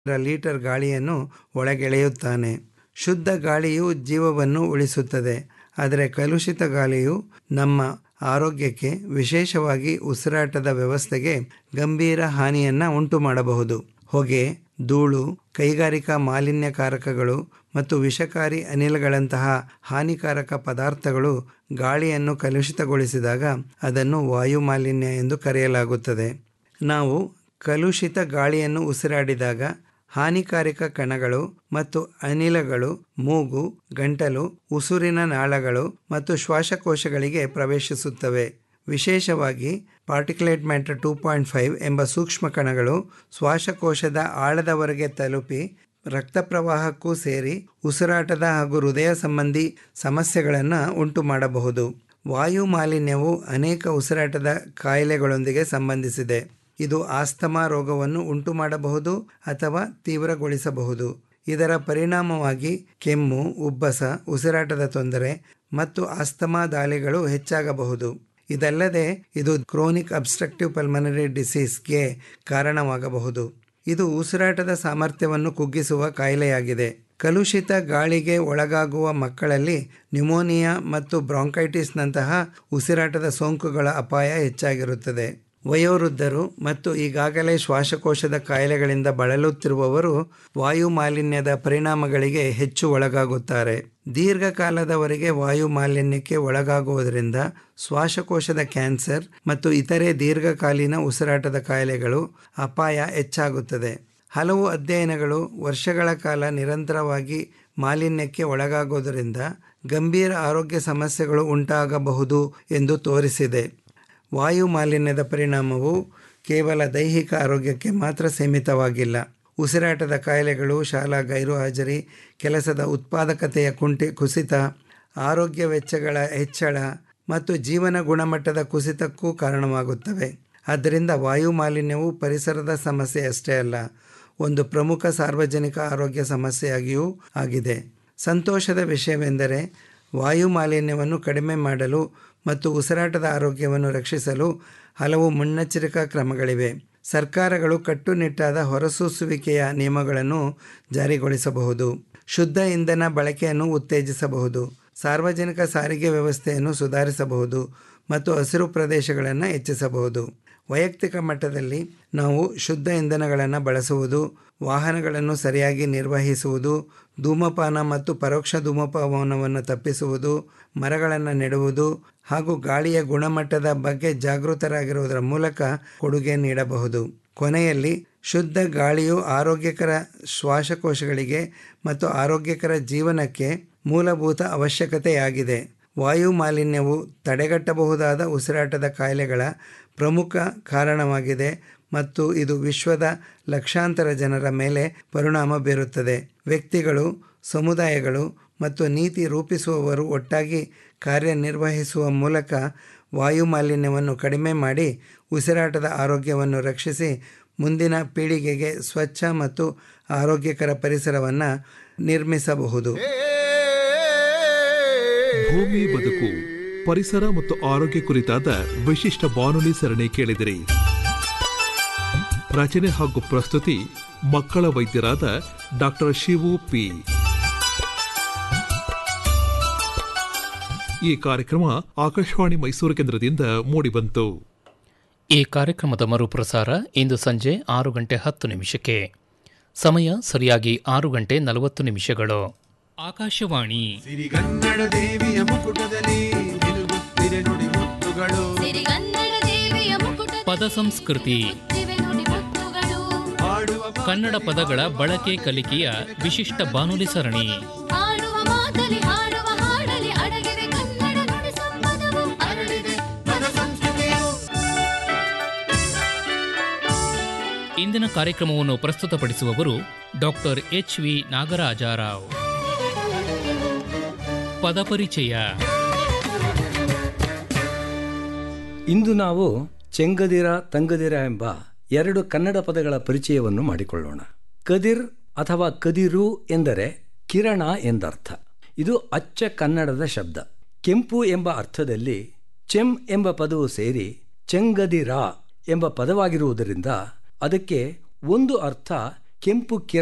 litre ಗಾಳಿಯನ್ನು ಒಳಗೆಳೆಯುತ್ತಾನೆ ಶುದ್ಧ ಗಾಳಿಯು ಜೀವವನ್ನು ಉಳಿಸುತ್ತದೆ ಆದರೆ ಕಲುಷಿತ ಗಾಳಿಯು ನಮ್ಮ ಆರೋಗ್ಯಕ್ಕೆ ವಿಶೇಷವಾಗಿ ಉಸಿರಾಟದ ವ್ಯವಸ್ಥೆಗೆ ಗಂಭೀರ ಹಾನಿಯನ್ನು ಉಂಟು ಮಾಡಬಹುದು ಹೊಗೆ ಧೂಳು ಕೈಗಾರಿಕಾ ಮಾಲಿನ್ಯಕಾರಕಗಳು ಮತ್ತು ವಿಷಕಾರಿ ಅನಿಲಗಳಂತಹ ಹಾನಿಕಾರಕ ಪದಾರ್ಥಗಳು ಗಾಳಿಯನ್ನು ಕಲುಷಿತಗೊಳಿಸಿದಾಗ ಅದನ್ನು ವಾಯು ಮಾಲಿನ್ಯ ಎಂದು ಕರೆಯಲಾಗುತ್ತದೆ ನಾವು ಕಲುಷಿತ ಗಾಳಿಯನ್ನು ಉಸಿರಾಡಿದಾಗ ಹಾನಿಕಾರಕ ಕಣಗಳು ಮತ್ತು ಅನಿಲಗಳು ಮೂಗು ಗಂಟಲು ಉಸುರಿನ ನಾಳಗಳು ಮತ್ತು ಶ್ವಾಸಕೋಶಗಳಿಗೆ ಪ್ರವೇಶಿಸುತ್ತವೆ ವಿಶೇಷವಾಗಿ particulate matter two point five ಎಂಬ ಸೂಕ್ಷ್ಮ ಕಣಗಳು ಶ್ವಾಸಕೋಶದ ಆಳದವರೆಗೆ ತಲುಪಿ ರಕ್ತ ಪ್ರವಾಹಕ್ಕೂ ಸೇರಿ ಉಸಿರಾಟದ ಹಾಗೂ ಹೃದಯ ಸಂಬಂಧಿ ಸಮಸ್ಯೆಗಳನ್ನು ಉಂಟು ಮಾಡಬಹುದು ವಾಯು ಮಾಲಿನ್ಯವು ಅನೇಕ ಉಸಿರಾಟದ ಕಾಯಿಲೆಗಳೊಂದಿಗೆ ಸಂಬಂಧಿಸಿದೆ ಇದು ಆಸ್ತಮಾ ರೋಗವನ್ನು ಉಂಟು ಮಾಡಬಹುದು ಅಥವಾ ತೀವ್ರಗೊಳಿಸಬಹುದು ಇದರ ಪರಿಣಾಮವಾಗಿ ಕೆಮ್ಮು ಉಬ್ಬಸ ಉಸಿರಾಟದ ತೊಂದರೆ ಮತ್ತು ಆಸ್ತಮಾ ದಾಳಿಗಳು ಹೆಚ್ಚಾಗಬಹುದು ಇದಲ್ಲದೆ ಇದು ಕ್ರೋನಿಕ್ ಅಬ್ಸ್ಟ್ರಕ್ಟಿವ್ ಪಲ್ಮನರಿ ಡಿಸೀಸ್ಗೆ ಕಾರಣವಾಗಬಹುದು ಇದು ಉಸಿರಾಟದ ಸಾಮರ್ಥ್ಯವನ್ನು ಕುಗ್ಗಿಸುವ ಕಾಯಿಲೆಯಾಗಿದೆ ಕಲುಷಿತ ಗಾಳಿಗೆ ಒಳಗಾಗುವ ಮಕ್ಕಳಲ್ಲಿ ನ್ಯುಮೋನಿಯಾ ಮತ್ತು ಬ್ರಾಂಕೈಟಿಸ್ನಂತಹ ಉಸಿರಾಟದ ಸೋಂಕುಗಳ ಅಪಾಯ ಹೆಚ್ಚಾಗಿರುತ್ತದೆ ವಯೋವೃದ್ಧರು ಮತ್ತು ಈಗಾಗಲೇ ಶ್ವಾಸಕೋಶದ ಕಾಯಿಲೆಗಳಿಂದ ಬಳಲುತ್ತಿರುವವರು ವಾಯು ಮಾಲಿನ್ಯದ ಪರಿಣಾಮಗಳಿಗೆ ಹೆಚ್ಚು ಒಳಗಾಗುತ್ತಾರೆ ದೀರ್ಘಕಾಲದವರೆಗೆ ವಾಯು ಮಾಲಿನ್ಯಕ್ಕೆ ಒಳಗಾಗುವುದರಿಂದ ಶ್ವಾಸಕೋಶದ ಕ್ಯಾನ್ಸರ್ ಮತ್ತು ಇತರೆ ದೀರ್ಘಕಾಲೀನ ಉಸಿರಾಟದ ಕಾಯಿಲೆಗಳು ಅಪಾಯ ಹೆಚ್ಚಾಗುತ್ತದೆ ಹಲವು ಅಧ್ಯಯನಗಳು ವರ್ಷಗಳ ಕಾಲ ನಿರಂತರವಾಗಿ ಮಾಲಿನ್ಯಕ್ಕೆ ಒಳಗಾಗುವುದರಿಂದ ಗಂಭೀರ ಆರೋಗ್ಯ ಸಮಸ್ಯೆಗಳು ಉಂಟಾಗಬಹುದು ಎಂದು ತೋರಿಸಿದೆ ವಾಯು ಮಾಲಿನ್ಯದ ಪರಿಣಾಮವು ಕೇವಲ ದೈಹಿಕ ಆರೋಗ್ಯಕ್ಕೆ ಮಾತ್ರ ಸೀಮಿತವಾಗಿಲ್ಲ ಉಸಿರಾಟದ ಕಾಯಿಲೆಗಳು ಶಾಲಾ ಗೈರು ಹಾಜರಿ ಕೆಲಸದ ಉತ್ಪಾದಕತೆಯ ಕುಂಠಿ ಕುಸಿತ ಆರೋಗ್ಯ ವೆಚ್ಚಗಳ ಹೆಚ್ಚಳ ಮತ್ತು ಜೀವನ ಗುಣಮಟ್ಟದ ಕುಸಿತಕ್ಕೂ ಕಾರಣವಾಗುತ್ತವೆ ಆದ್ದರಿಂದ ವಾಯು ಮಾಲಿನ್ಯವು ಪರಿಸರದ ಸಮಸ್ಯೆಯಷ್ಟೇ ಅಲ್ಲ ಒಂದು ಪ್ರಮುಖ ಸಾರ್ವಜನಿಕ ಆರೋಗ್ಯ ಸಮಸ್ಯೆಯಾಗಿಯೂ ಆಗಿದೆ ಸಂತೋಷದ ವಿಷಯವೆಂದರೆ ವಾಯು ಮಾಲಿನ್ಯವನ್ನು ಕಡಿಮೆ ಮಾಡಲು ಮತ್ತು ಉಸಿರಾಟದ ಆರೋಗ್ಯವನ್ನು ರಕ್ಷಿಸಲು ಹಲವು ಮುನ್ನೆಚ್ಚರಿಕಾ ಕ್ರಮಗಳಿವೆ ಸರ್ಕಾರಗಳು ಕಟ್ಟುನಿಟ್ಟಾದ ಹೊರಸೂಸುವಿಕೆಯ ನಿಯಮಗಳನ್ನು ಜಾರಿಗೊಳಿಸಬಹುದು ಶುದ್ಧ ಇಂಧನ ಬಳಕೆಯನ್ನು ಉತ್ತೇಜಿಸಬಹುದು ಸಾರ್ವಜನಿಕ ಸಾರಿಗೆ ವ್ಯವಸ್ಥೆಯನ್ನು ಸುಧಾರಿಸಬಹುದು ಮತ್ತು ಹಸಿರು ಪ್ರದೇಶಗಳನ್ನು ಹೆಚ್ಚಿಸಬಹುದು ವೈಯಕ್ತಿಕ ಮಟ್ಟದಲ್ಲಿ ನಾವು ಶುದ್ಧ ಇಂಧನಗಳನ್ನು ಬಳಸುವುದು ವಾಹನಗಳನ್ನು ಸರಿಯಾಗಿ ನಿರ್ವಹಿಸುವುದು ಧೂಮಪಾನ ಮತ್ತು ಪರೋಕ್ಷ ಧೂಮಪಾನವನ್ನು ತಪ್ಪಿಸುವುದು ಮರಗಳನ್ನು ನೆಡುವುದು ಹಾಗೂ ಗಾಳಿಯ ಗುಣಮಟ್ಟದ ಬಗ್ಗೆ ಜಾಗೃತರಾಗಿರುವುದರ ಮೂಲಕ ಕೊಡುಗೆ ನೀಡಬಹುದು ಕೊನೆಯಲ್ಲಿ ಶುದ್ಧ ಗಾಳಿಯು ಆರೋಗ್ಯಕರ ಶ್ವಾಸಕೋಶಗಳಿಗೆ ಮತ್ತು ಆರೋಗ್ಯಕರ ಜೀವನಕ್ಕೆ ಮೂಲಭೂತ ಅವಶ್ಯಕತೆಯಾಗಿದೆ ವಾಯು ಮಾಲಿನ್ಯವು ತಡೆಗಟ್ಟಬಹುದಾದ ಉಸಿರಾಟದ ಕಾಯಿಲೆಗಳ ಪ್ರಮುಖ ಕಾರಣವಾಗಿದೆ ಮತ್ತು ಇದು ವಿಶ್ವದ ಲಕ್ಷಾಂತರ ಜನರ ಮೇಲೆ ಪರಿಣಾಮ ಬೀರುತ್ತದೆ ವ್ಯಕ್ತಿಗಳು ಸಮುದಾಯಗಳು ಮತ್ತು ನೀತಿ ರೂಪಿಸುವವರು ಒಟ್ಟಾಗಿ ಕಾರ್ಯನಿರ್ವಹಿಸುವ ಮೂಲಕ ವಾಯು ಮಾಲಿನ್ಯವನ್ನು ಕಡಿಮೆ ಮಾಡಿ ಉಸಿರಾಟದ ಆರೋಗ್ಯವನ್ನು ರಕ್ಷಿಸಿ ಮುಂದಿನ ಪೀಳಿಗೆಗೆ ಸ್ವಚ್ಛ ಮತ್ತು ಆರೋಗ್ಯಕರ ಪರಿಸರವನ್ನು ನಿರ್ಮಿಸಬಹುದು ಭೂಮಿ ಬದುಕು ಪರಿಸರ ಮತ್ತು ಆರೋಗ್ಯ ಕುರಿತಾದ ವಿಶಿಷ್ಟ ಬಾನುಲಿ ಸರಣಿ ಕೇಳಿದಿರಿ ರಚನೆ ಹಾಗೂ ಪ್ರಸ್ತುತಿ ಮಕ್ಕಳ ವೈದ್ಯರಾದ ಡಾಕ್ಟರ್ ಶಿವು ಪಿ ಈ ಕಾರ್ಯಕ್ರಮ ಆಕಾಶವಾಣಿ ಮೈಸೂರು ಕೇಂದ್ರದಿಂದ ಮೂಡಿಬಂತು ಈ ಕಾರ್ಯಕ್ರಮದ ಮರುಪ್ರಸಾರ ಇಂದು ಸಂಜೆ ಆರು ಗಂಟೆ ಹತ್ತು ನಿಮಿಷಕ್ಕೆ ಸಮಯ ಸರಿಯಾಗಿ ಆರು ಗಂಟೆ ನಲವತ್ತು ನಿಮಿಷಗಳು ಆಕಾಶವಾಣಿ ಸಿರಿಗನ್ನಡ ದೇವಿಯ ಮುಕುಟದಲ್ಲಿ ನಿಲುಗುತ್ತಿರೆ ನುಡಿ ಮುತ್ತುಗಳು ಸಿರಿಗನ್ನಡ ದೇವಿಯ ಮುಕುಟ ಪದ ಸಂಸ್ಕೃತಿ ದಿವೆ ನುಡಿ ಮುತ್ತುಗಳು ಹಾಡುವ ಕನ್ನಡ ಪದಗಳ ಬಳಕೆ ಕಲಿಕೆಯ ವಿಶಿಷ್ಟ ಬಾನುಲಿ ಸರಣಿ ಹಾಡುವ ಮಾತಲಿ ಹಾಡುವ ಹಾಡಲಿ ಅಡಗಿವೆ ಕನ್ನಡ ನುಡಿ ಸಂಪದವು ಅರಳಿದೆ ಪದ ಸಂಸ್ಕೃತಿಯು ಇಂದಿನ ಕಾರ್ಯಕ್ರಮವನ್ನು ಪ್ರಸ್ತುತಪಡಿಸುವವರು ಡಾಕ್ಟರ್ ಎಚ್ ವಿ ನಾಗರಾಜರಾವ್ ಪದಪರಿಚಯ ಇಂದು ನಾವು ಚೆಂಗದಿರ ತಂಗದಿರ ಎಂಬ ಎರಡು ಕನ್ನಡ ಪದಗಳ ಪರಿಚಯವನ್ನು ಮಾಡಿಕೊಳ್ಳೋಣ ಕದಿರ್ ಅಥವಾ ಕದಿರು ಎಂದರೆ ಕಿರಣ ಎಂದರ್ಥ ಇದು ಅಚ್ಚ ಕನ್ನಡದ ಶಬ್ದ ಕೆಂಪು ಎಂಬ ಅರ್ಥದಲ್ಲಿ ಚೆಂ ಎಂಬ ಪದವು ಸೇರಿ ಚೆಂಗದಿರ ಎಂಬ ಪದವಾಗಿರುವುದರಿಂದ ಅದಕ್ಕೆ ಒಂದು ಅರ್ಥ ಕೆಂಪು ಕಿರಣ